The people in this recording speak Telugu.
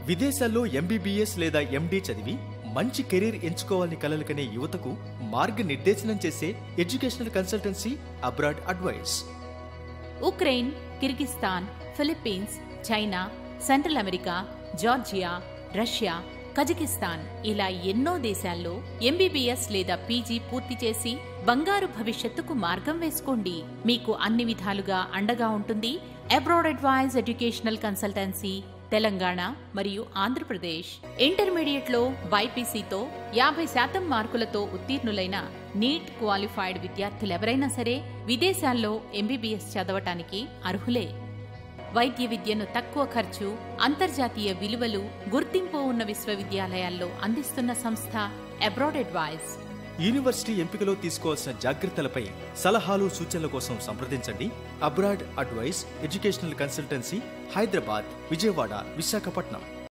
విదేశాల్లో ఎంబీబీఎస్ లేదా ఎండీ చదివి మంచి కెరీర్ ఎంచుకోవాలని కలలు కనే యువతకు మార్గనిర్దేశనం చేసే educational consultancy abroad advice Ukraine Kyrgyzstan Philippines China central America Georgia Russia Kazakhstan ఇలా ఎన్నో దేశాల్లో ఎంబీబీఎస్ లేదా పీజీ పూర్తి చేసి బంగారు భవిష్యత్తుకు మార్గం వేసుకోండి మీకు అన్ని విధాలుగా అండగా ఉంటుంది abroad advice educational consultancy Telangana మరియు ఆంధ్రప్రదేశ్ ఇంటర్మీడియట్లో బైపీసీతో యాభై శాతం మార్కులతో ఉత్తీర్ణులైన నీట్ క్వాలిఫైడ్ విద్యార్థులెవరైనా సరే విదేశాల్లో ఎంబీబీఎస్ చదవటానికి అర్హులే వైద్య విద్యను తక్కువ ఖర్చు అంతర్జాతీయ విలువలు గుర్తింపు ఉన్న విశ్వవిద్యాలయాల్లో అందిస్తున్న సంస్థ అబ్రాడ్ అడ్వైజ్ యూనివర్సిటీ ఎంపికలో తీసుకోవాల్సిన జాగ్రత్తలపై సలహాలు సూచనల కోసం సంప్రదించండి abroad advice educational consultancy Hyderabad Vijayawada Visakhapatnam